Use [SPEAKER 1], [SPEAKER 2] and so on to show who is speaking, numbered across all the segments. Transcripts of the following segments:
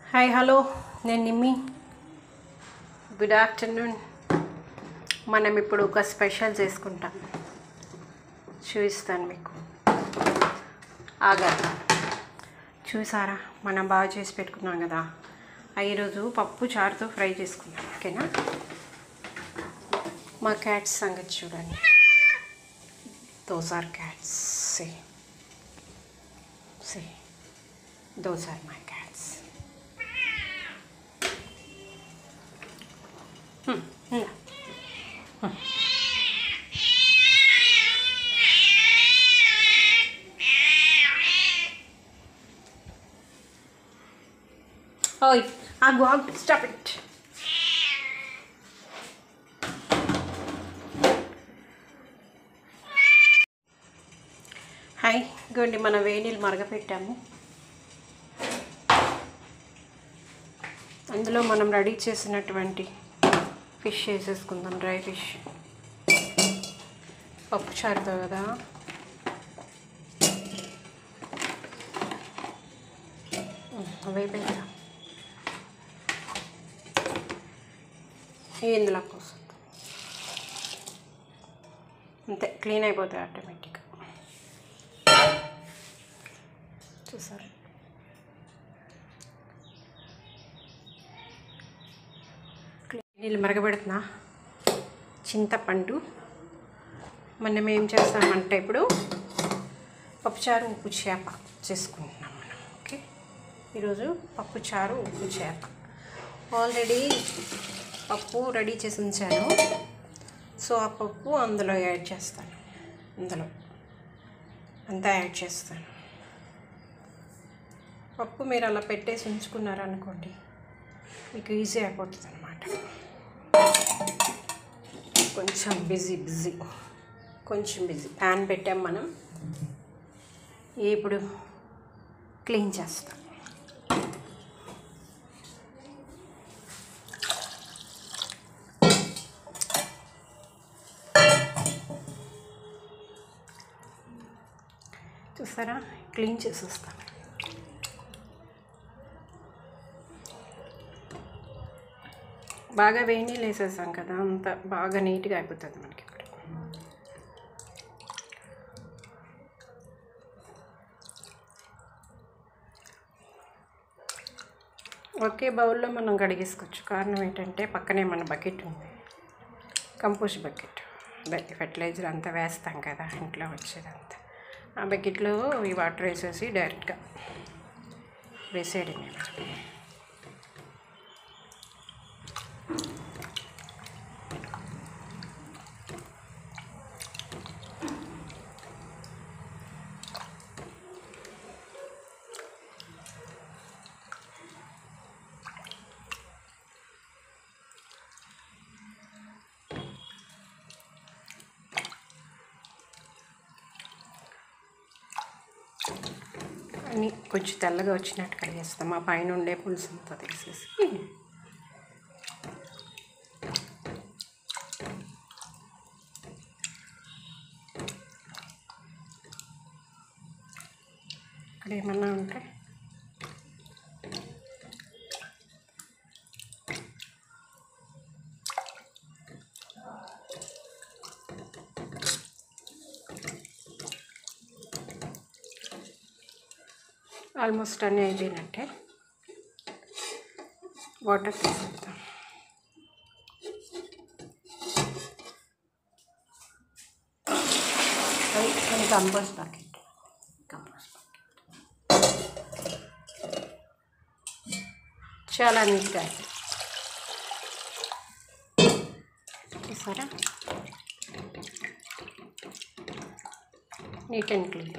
[SPEAKER 1] hi hello నేను Nimmi good afternoon మనం ఇప్పుడు ఒక స్పెషల్ చేసుకుంటాం చూపిస్తాను మీకు ఆగా చూసారా మనం బాగా చేసి పెట్టుకున్నాం కదా ఆ ఈరోజు పప్పు చారుతో ఫ్రై చేసుకున్నాం ఓకేనా మా క్యాట్స్ సంగతి చూడండి those are cats say say those are my cats ఓయ్ ఆగు ఆగు స్టాప్ ఇట్ హాయ్ ఇగోండి మన వేణీలు మరగపెట్టాము అందులో మనం రెడీ చేసినటువంటి ఫిష్ వేసేసుకుందాం డ్రై ఫిష్ పప్పు చారుతో కదా వేపేదా ఇందులో కోసం అంతే క్లీన్ అయిపోతాయి ఆటోమేటిక్గా చూసారు నీళ్ళు మరగబెడుతున్నా చింతపండు మనం ఏం చేస్తామంటే ఇప్పుడు పప్పుచారు ఉప్పు చేప చేసుకుంటున్నాం మనం ఓకే ఈరోజు పప్పుచారు ఉప్పు చేప ఆల్రెడీ పప్పు రెడీ చేసి ఉంచాను సో ఆ పప్పు అందులో యాడ్ చేస్తాను అందులో అంతా యాడ్ చేస్తాను పప్పు మీరు అలా పెట్టేసి ఉంచుకున్నారనుకోండి మీకు ఈజీ అయిపోతుంది అనమాట కొంచెం బిజీ బిజీ కొంచెం బిజీ ప్యాన్ పెట్టాం మనం ఇప్పుడు క్లీన్ చేస్తాం చూసారా క్లీన్ చేసేస్తాం బాగా వేడి నీళ్ళు వేసేసాం కదా అంత బాగా నీట్గా అయిపోతుంది మనకి ఇక్కడ ఒకే బౌల్లో మనం కడిగేసుకోవచ్చు కారణం ఏంటంటే పక్కనే మన బకెట్ ఉంది కంపోస్ట్ బకెట్ అదే ఫెర్టిలైజర్ అంతా వేస్తాం కదా ఇంట్లో వచ్చేదంతా ఆ బకెట్లో ఈ వాటర్ వేసేసి డైరెక్ట్గా వేసేయడమే అని కొంచెం తెల్లగా వచ్చినట్టు కడిగేస్తాం ఆ పైన ఉండే పులుసు అంతా తీసేసి ఇక్కడ ఏమన్నా ఉంటే ఆల్మోస్ట్ అన్నీ అయిపోయినట్టే వాటర్ తీసేద్దాం అది అది కంపోస్ట్ బకెట్ కంపోస్ట్ బకెట్ చాలా నీట్గా అయిపోయింది చూసారా నీట్ అండ్ క్లీన్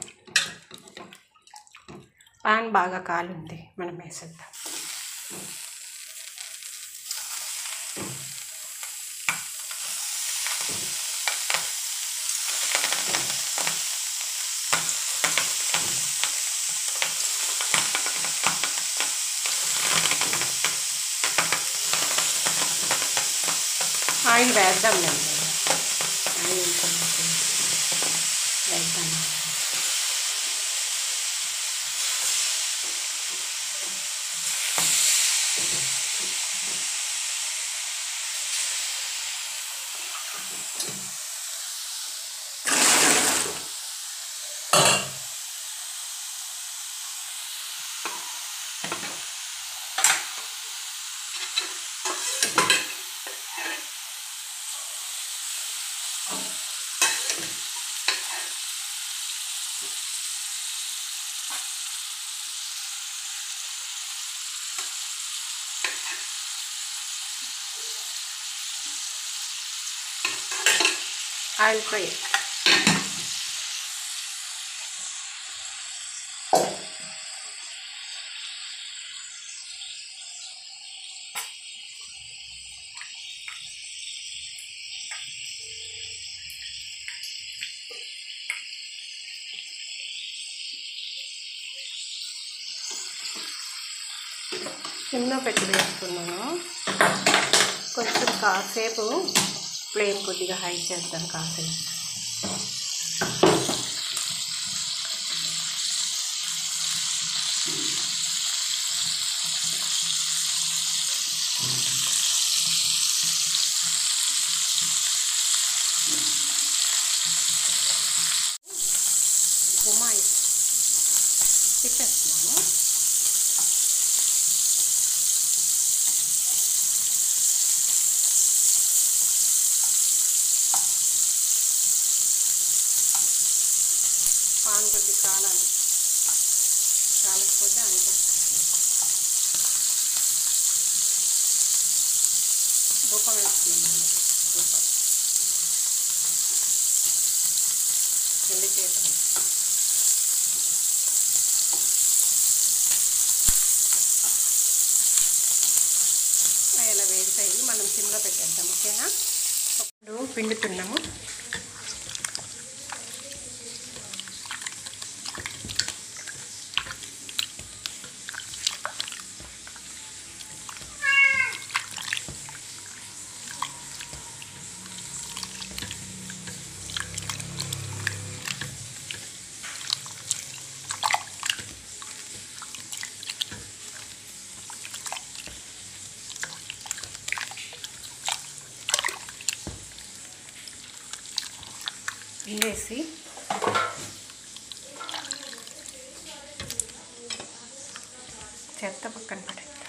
[SPEAKER 1] పాన్ బాగా కాలుంది మనం వేసేద్దాం ఆయిల్ వేద్దాం లేదు ఆయిల్ కొంచెం వేద్దాం ఆయిల్ ఫ్రై సిమ్లో పెట్టి వేసుకున్నాను కొంచెం కాసేపు ఫ్లేమ్ కొద్దిగా హై చేద్దాం కాసేపు గుమ్మాయి తిప్పేస్తున్నాను పాన్ కొద్ది కాలాలి కాలకపోతే అనిపిస్తుంది ధూపం వేస్తున్నాం ధూపం కింది చేపలు ఇలా వేగుతాయి మనం సిమ్లో పెట్టేద్దాం ఓకేనా ఇప్పుడు పిండుతున్నాము పిండేసి చెత్త పక్కన పడేద్దాం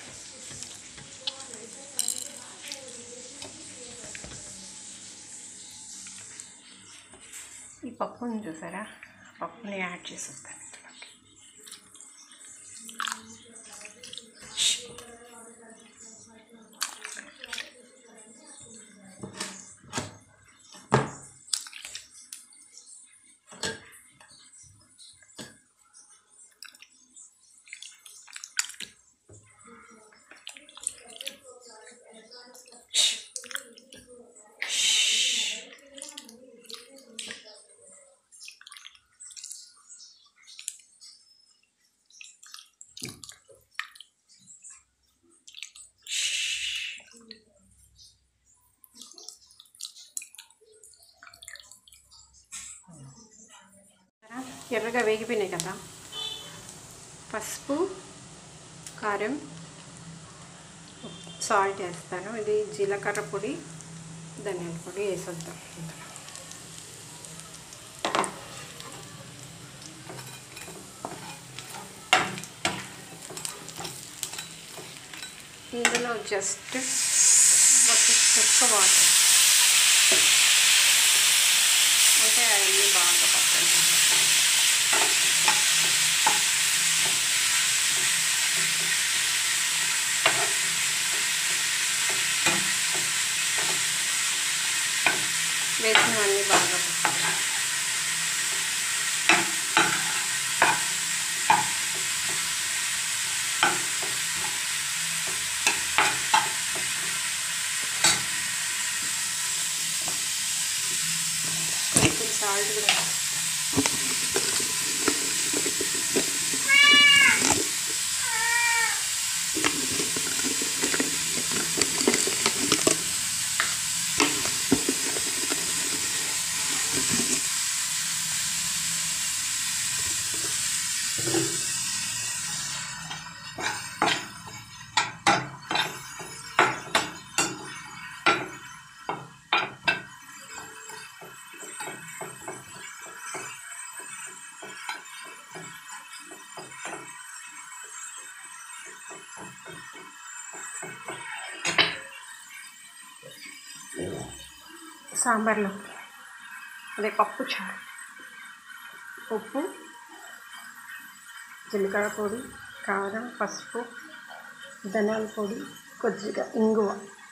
[SPEAKER 1] ఈ పప్పుని చూసారా పప్పుని యాడ్ చేసేస్తాను ఇందులోకి ఎర్రగా వేగిపోయినాయి కదా పసుపు కారం సాల్ట్ వేస్తాను ఇది జీలకర్ర పొడి ధనియాల పొడి వేసేద్దాం ఇందులో ఇందులో జస్ట్ ఒక చెక్క వాటర్ అంటే అవన్నీ బాగా పక్కన వేసినవన్నీ బాగా పక్కన కొంచెం సాల్ట్ కూడా సాంబార్లో అదే పప్పు చారు ఉప్పు జీలకర్ర పొడి కారం పసుపు ధనియాల పొడి కొద్దిగా ఇంగువ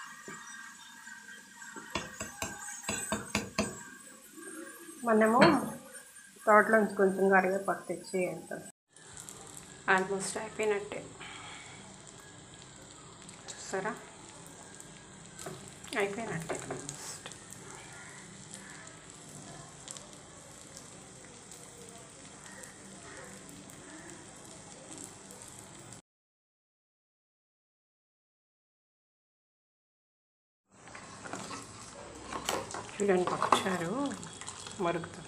[SPEAKER 1] మనము తోటలోంచి కొంచెం కరివేపాకు తెచ్చి వేద్దాం ఆల్మోస్ట్ అయిపోయినట్టే చూసారా అయిపోయినట్టే ఆల్మోస్ట్ చూడండి పప్పుచారు మరుగుతుంది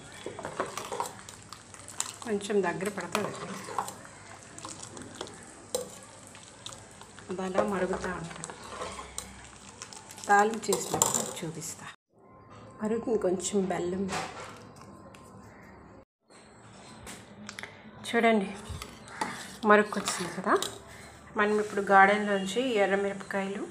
[SPEAKER 1] కొంచెం దగ్గర పడుతుంది అది అలా మరుగుతూ ఉంటుంది తాలింపు చేసినప్పుడు చూపిస్తా మరుగుతుంది కొంచెం బెల్లం చూడండి మరుగుకొచ్చింది కదా మనం ఇప్పుడు గార్డెన్లోంచి ఎర్రమిరపకాయలు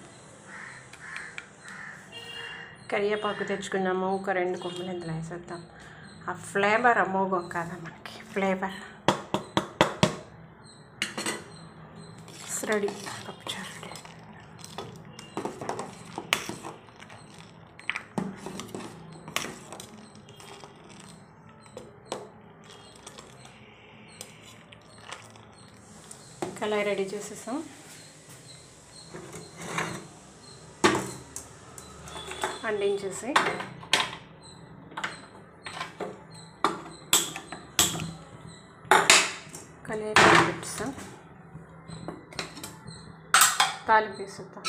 [SPEAKER 1] కరివేపాకు తెచ్చుకున్నాము ఒక రెండు కొమ్మలు ఇందులో వేసేద్దాం ఆ ఫ్లేవర్ అమోఘం కదా మనకి ఫ్లేవర్ రెడీ పప్పుచారు రెడీ కళాయి రెడీ చేసేసాం అండించేసి కళాయి పెట్టేస్తాం తాలింపు వేసేద్దాం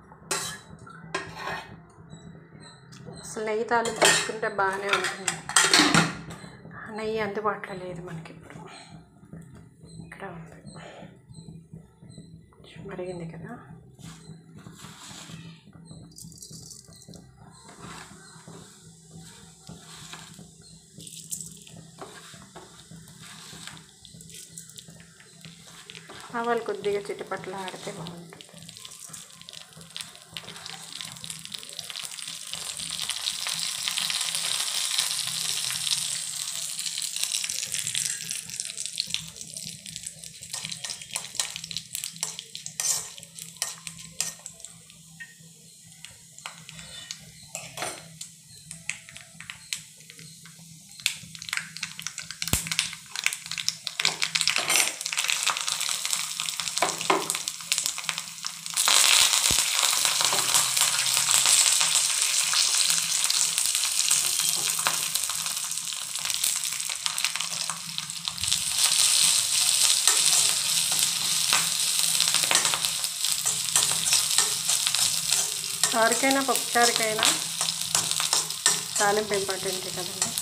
[SPEAKER 1] అసలు నెయ్యి తాలింపు వేసుకుంటే బాగానే ఉంటుంది నెయ్యి అందుబాటులో లేదు మనకి ఇప్పుడు ఇక్కడ ఉంది మరిగింది కదా ఆవాలు కొద్దిగా చిట్టుపట్ల ఆడితే బాగుంటుంది చారుకైనా పప్పు చారుకైనా తాలింపు ఇంపార్టెంట్ కదండి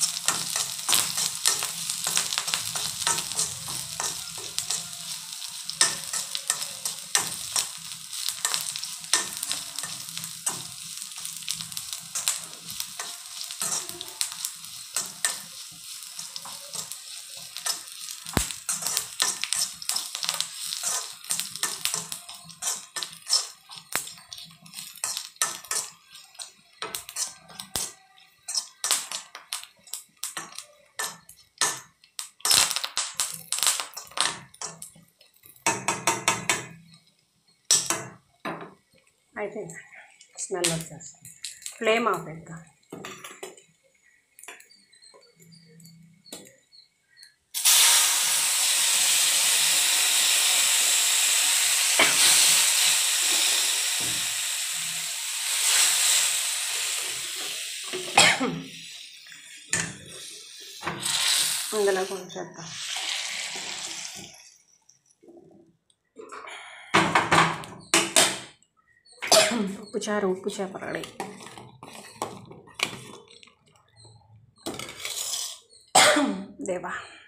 [SPEAKER 1] అయిపోయింది స్మెల్ వచ్చేస్తుంది ఫ్లేమ్ ఆపేద్దాం ఇందులో కొంచెం చేద్దాం ఉప్పు చారు ఉప్పు చేప రెడీ దేవా